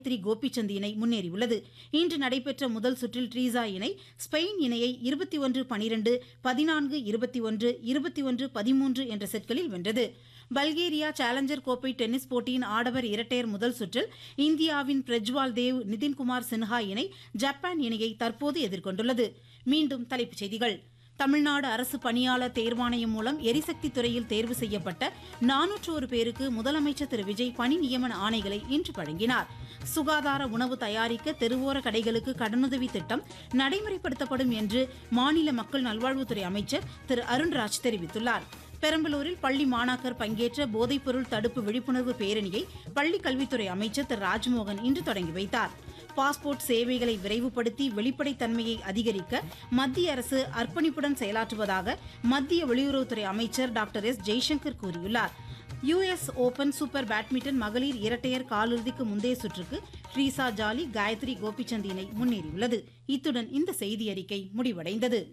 three Gopichand இணை முன்னேறியுள்ளது இன்று நடைபெற்ற முதல் சுற்றில் ட்ரீசா இணை ஸ்பெயின் இணையை இருபத்தி ஒன்று பனிரெண்டு பதினான்கு இருபத்தி ஒன்று இருபத்தி ஒன்று பதிமூன்று என்ற செட்களில் வென்றது பல்கேரியா சேலஞ்சர் கோப்பை டென்னிஸ் போட்டியின் ஆடவர் இரட்டையர் முதல் சுற்றில் இந்தியாவின் பிரஜ்வால் தேவ் நிதின்குமார் சின்ஹா இணை ஜப்பான் இணையை தற்போது எதிர்கொண்டுள்ளது மீண்டும் தலைப்புச் செய்திகள் தமிழ்நாடு அரசு பணியாளர் தேர்வாணையம் மூலம் எரிசக்தி துறையில் தேர்வு செய்யப்பட்ட நானூற்று ஒரு பேருக்கு முதலமைச்சர் திரு விஜய் பணி நியமன ஆணைகளை இன்று வழங்கினார் சுகாதார உணவு தயாரிக்க தெருவோர கடைகளுக்கு கடனுதவி திட்டம் நடைமுறைப்படுத்தப்படும் என்று மாநில மக்கள் நல்வாழ்வுத்துறை அமைச்சர் திரு அருண்ராஜ் தெரிவித்துள்ளார் பெரம்பலூரில் பள்ளி மாணாக்கர் பங்கேற்ற போதைப்பொருள் தடுப்பு விழிப்புணர்வு பேரணியை பள்ளிக் கல்வித்துறை அமைச்சர் திரு ராஜ்மோகன் இன்று தொடங்கி வைத்தார் பாஸ்போர்ட் சேவைகளை விரைவுபடுத்தி வெளிப்படைத்தன்மையை அதிகரிக்க மத்திய அரசு அர்ப்பணிப்புடன் செயலாற்றுவதாக மத்திய வெளியுறவுத்துறை அமைச்சர் டாக்டர் எஸ் ஜெய்சங்கர் கூறியுள்ளார் யுஎஸ் ஓபன் சூப்பர் பேட்மிண்டன் மகளிர் இரட்டையர் காலிறுதிக்கு முந்தைய சுற்றுக்கு ரீசா ஜாலி காயத்ரி கோபிச்சந்த் இணை முன்னேறியுள்ளது இத்துடன் இந்த செய்தியறிக்கை முடிவடைந்தது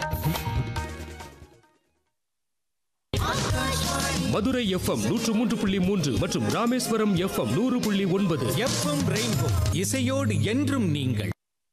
மதுரை எஃப்எம் நூற்று மூன்று புள்ளி மூன்று மற்றும் ராமேஸ்வரம் எஃப்எம் நூறு புள்ளி ஒன்பது எஃப்எம் ரெயின்போ இசையோடு என்றும் நீங்கள்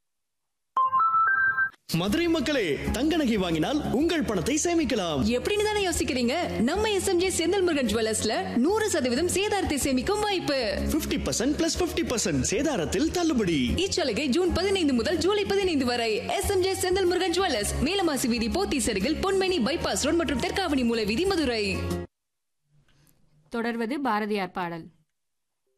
மதுரை மக்களே தங்க நகை வாங்கினால் உங்கள் பணத்தை சேமிக்கலாம் எப்படின்னு தானே யோசிக்கிறீங்க நம்ம எஸ்எம்ஜே செந்தில் முருகன் ஜுவல்லர்ஸ்ல நூறு சதவீதம் சேதாரத்தை சேமிக்கும் வாய்ப்பு 50% பர்சன்ட் பிளஸ் பிப்டி பர்சன்ட் சேதாரத்தில் தள்ளுபடி இச்சலுகை ஜூன் பதினைந்து முதல் ஜூலை பதினைந்து வரை எஸ்எம்ஜே செந்தில் முருகன் ஜுவல்லர்ஸ் மேலமாசி வீதி போத்தி சருகில் பொன்மேனி பைபாஸ் ரோட் மற்றும் தெற்காவணி மூல வீதி மதுரை தொடர்வது பாரதியார் பாடல்